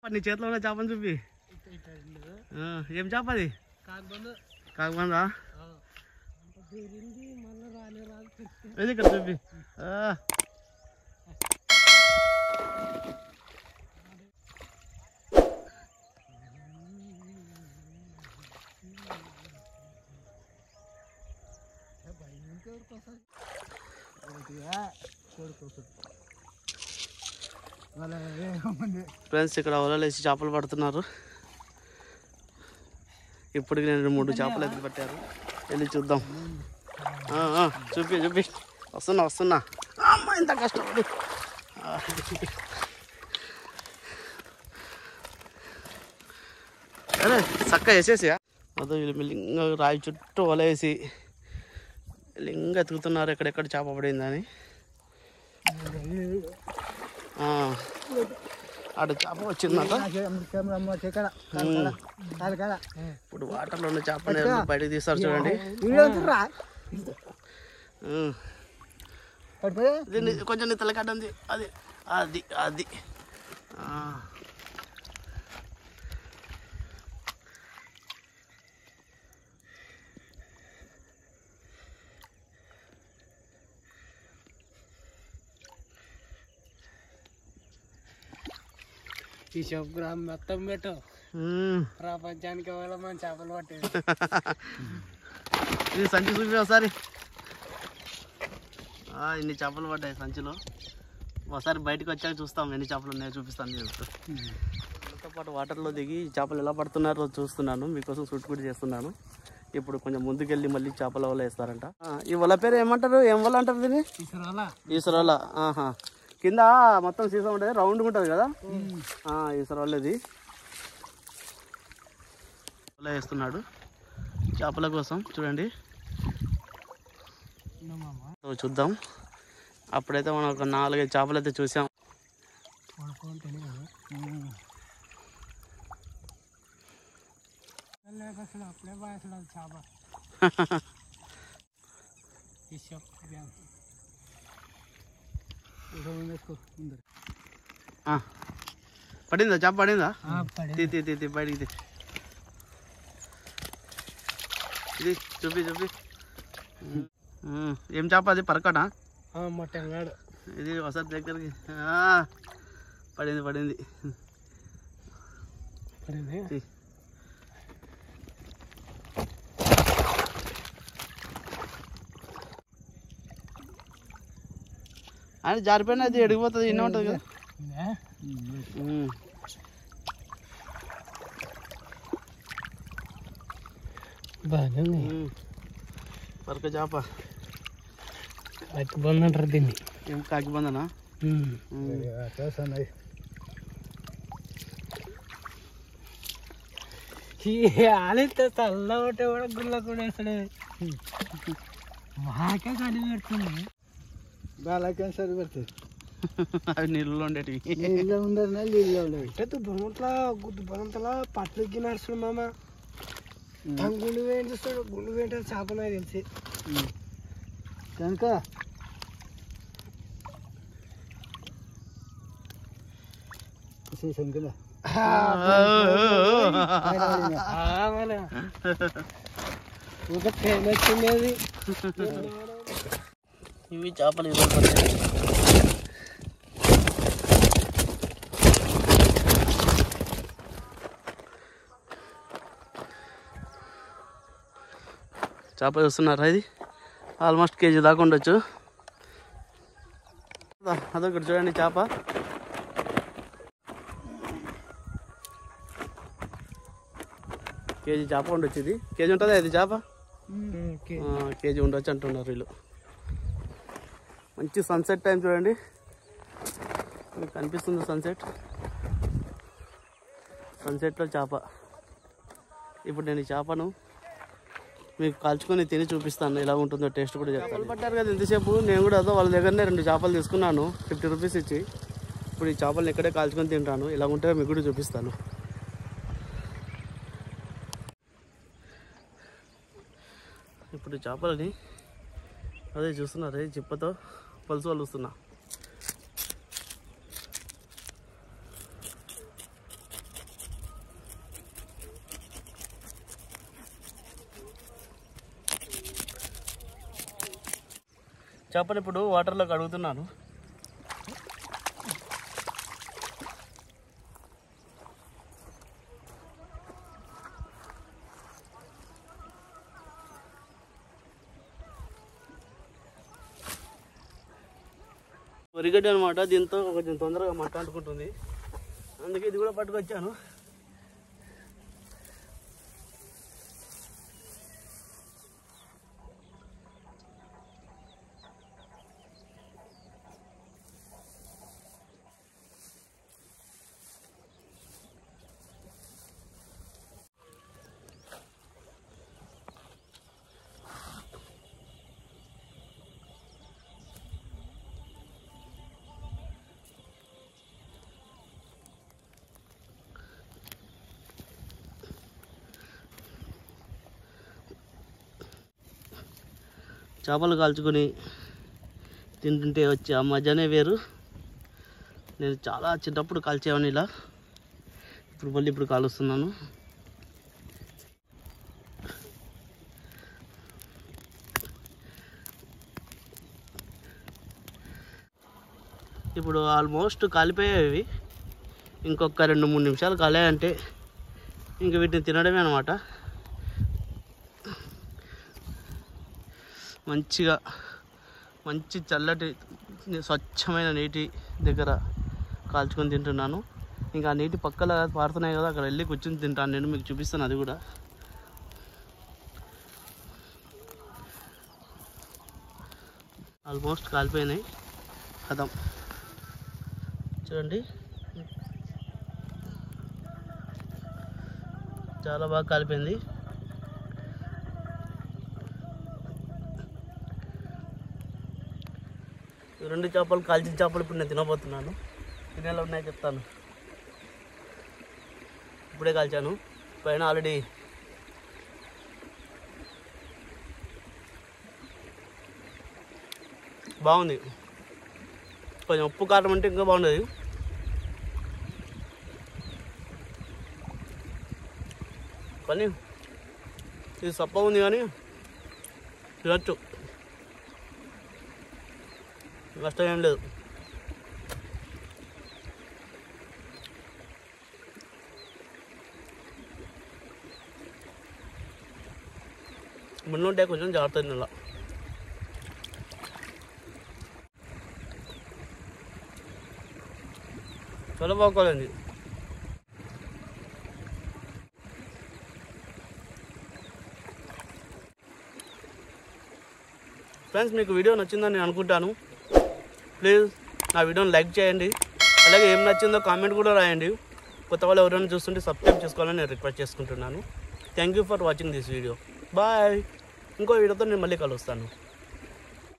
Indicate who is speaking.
Speaker 1: నీ చేతిలో ఉన్న చేపని చూపి ఆ, ఏం చేప అది
Speaker 2: కాకపోతే
Speaker 1: కాకమందా
Speaker 2: దూరింది మళ్ళీ రాలే రాదు చెప్తే
Speaker 1: ఇది ఇక్కడ చూపి ఆ. ఫ్రెండ్స్ ఇక్కడ వలలు వేసి చేపలు పడుతున్నారు ఇప్పటికి నేను మూడు చేపలు ఎత్తి పట్టారు వెళ్ళి చూద్దాం ఆ, ఆ, చూపి చూపి వస్తున్నా వస్తున్నా అమ్మ ఇంత కష్టపడి ఆ. అరే చక్క వేసేసి అదో వీళ్ళు మెల్లింగా రాయి చుట్టూ వలేసి మెల్లింగా ఎతుకుతున్నారు ఎక్కడెక్కడ చేప పడిందని ఆ. ఆడ చేప వచ్చిందట ఇప్పుడు వాటర్లో ఉన్న చేపని బయటకు తీస్తారు చూడండి ఉం. ఇది ని- కొంచెం నీ తలకడ్డ ఉంది అది అది అది ఆ.
Speaker 2: ఈ షాప్ గ్రామ్ మొత్తం పెట్టు
Speaker 1: ఉం.
Speaker 2: ప్రపంచానికి వాళ్ళ మన చేపలు పట్టేది
Speaker 1: ఇది సంచి చూపి ఒకసారి ఆ, ఇన్ని చేపలు పడ్డాయి సంచిలో ఒకసారి బయటకు వచ్చాక చూస్తాం ఎన్ని చేపలు ఉన్నాయో చూపిస్తాను మీకు దాంతో పాటు వాటర్లో దిగి ఈ చేపలు ఎలా పడుతున్నారో చూస్తున్నాను మీకోసం షూట్ కూడా చేస్తున్నాను ఇప్పుడు కొంచెం ముందుకెళ్ళి మళ్ళీ చేపల వల వేస్తారంట ఆ, ఈ వల పేరు ఏమంటారు ఏం వల అంటారు దీన్ని
Speaker 2: తీసుకురాలా
Speaker 1: ఈశ్వరవల ఆహా కింద మొత్తం సీసం ఉంటుంది రౌండ్ ఉంటుంది కదా ఆ, ఈశ్వరవల ఇది వల వేస్తున్నాడు చేపల కోసం చూడండి సో చూద్దాం అప్పుడైతే మనం ఒక నాలుగైదు చేపలు అయితే చూసాం
Speaker 2: పడుకుంటేనే కదా లేక అసలు అప్పుడే బాగా అసలు అది చేప ఈ షాప్ గ్రామ్
Speaker 1: ఆ, పడిందా చేప పడిందా
Speaker 2: పడి
Speaker 1: తీ తీ తీ తీ బయటికి తీ ఇది చూపి చూపి ఉమ్, ఏం చేప అది పరకటా
Speaker 2: మటన్ గాడు
Speaker 1: ఇది ఒకసారి దగ్గరికి ఆ, పడింది పడింది
Speaker 2: పడింది
Speaker 1: తీ. అని జారిపోయినా అది ఎడిగిపోతుంది ఇన్న ఉంటుంది కదా
Speaker 2: ఉందా?
Speaker 1: ఉమ్.
Speaker 2: బాగానే ఉంది
Speaker 1: ఉమ్. పరక చేప
Speaker 2: అట్టి బంద్ అంటారు దీన్ని
Speaker 1: ఏం కాకి బందనా
Speaker 2: ఉమ్. ఈ ఆలితే చల్ల ఒకటే కూడా గుల్ల కూడా వేస్తాడు మాకే కడి పెడుతుంది
Speaker 3: బాలకేం సరి పెడుతుంది
Speaker 1: అవి నీళ్ళలో ఉండేటివి
Speaker 3: నీళ్ళు ఉండదు నీళ్ళు ఉండదు
Speaker 2: అంటే దుబ్బమంతలా దుబ్బమంతలా పట్లకి నడుస్తాడు మామ తన గుండు వేయండి చూస్తాడు గుండు వేయంటే చేప నాకు తెలిసి
Speaker 3: కనుక సీసం కింద
Speaker 2: ఆ, మన ఒక ఫేమస్ ఉండేది
Speaker 1: ఇవి చేపలు ఈరోజు పట్టాయి. చేప చూస్తున్నారా ఇది ఆల్మోస్ట్ కేజీ దాకా ఉండొచ్చు అదో అదొకటి చూడండి చేప కేజీ చేప ఉండొచ్చు ఇది కేజీ ఉంటుందా ఇది చేప
Speaker 2: ఓకే
Speaker 1: ఆ, కేజీ ఉండొచ్చు అంటున్నారు వీళ్ళు మంచి సన్సెట్ టైం చూడండి మీకు కనిపిస్తుంది సన్సెట్ సన్సెట్లో చేప ఇప్పుడు నేను ఈ చేపను మీకు కాల్చుకొని తిని చూపిస్తాను ఎలా ఉంటుందో టేస్ట్ కూడా చేపలు పట్టారు కదా ఎంతసేపు నేను కూడా అదో వాళ్ళ దగ్గరనే రెండు చేపలు తీసుకున్నాను ఫిఫ్టీ రూపీస్ ఇచ్చి ఇప్పుడు ఈ చేపలను ఇక్కడే కాల్చుకొని తింటాను ఎలా ఉంటుందో మీకు కూడా చూపిస్తాను ఇప్పుడు ఈ చేపలని అదే చూస్తున్నారు ఈ చిప్పతో పలుసు వలుస్తున్నా చేపలు ఇప్పుడు వాటర్లో కడుగుతున్నాను వరిగడ్డి అనమాట దీంతో కొంచెం తొందరగా మట్ట అంటుకుంటుంది అందుకే ఇది కూడా పట్టుకొచ్చాను చేపలు కాల్చుకొని తింటుంటే వచ్చే ఆ మజానే వేరు నేను చాలా చిన్నప్పుడు కాల్చేవాడిని ఇలా ఇప్పుడు మళ్ళీ ఇప్పుడు కాలుస్తున్నాను ఇప్పుడు ఆల్మోస్ట్ కాలిపోయాయి ఇంకొక రెండు మూడు నిమిషాలు కాలేయంటే ఇంక వీటిని తినడమే అనమాట మంచిగా మంచి చల్లటి స్వచ్ఛమైన నీటి దగ్గర కాల్చుకొని తింటున్నాను ఇంకా ఆ నీటి పక్కల పారుతున్నాయి కదా అక్కడ వెళ్ళి కూర్చొని తింటాను నేను మీకు చూపిస్తాను అది కూడా ఆల్మోస్ట్ కాలిపోయినాయి కథం చూడండి చాలా బాగా కాలిపోయింది ఈ రెండు చేపలు కాల్చిన చేపలు ఇప్పుడు నేను తినబోతున్నాను తినేలా ఉన్నాయో చెప్తాను ఇప్పుడే కాల్చాను పైన ఆల్రెడీ బాగుంది కొంచెం ఉప్పు కారం అంటే ఇంకా బాగుండేది కానీ ఇది సప్ప ఉంది కానీ తినచ్చు నష్టం ఏం లేదు ముందుంటే కొంచెం జాగ్రత్త నెల చాలా బాగోలేండి ఫ్రెండ్స్ మీకు వీడియో నచ్చిందని నేను అనుకుంటాను ప్లీజ్ నా వీడియోని లైక్ చేయండి అలాగే ఏం నచ్చిందో కామెంట్ కూడా రాయండి కొత్త వాళ్ళు ఎవరైనా చూస్తుంటే సబ్స్క్రైబ్ చేసుకోవాలని నేను రిక్వెస్ట్ చేసుకుంటున్నాను thank you for watching this video bye ఇంకో వీడియోతో నేను మళ్ళీ కలుస్తాను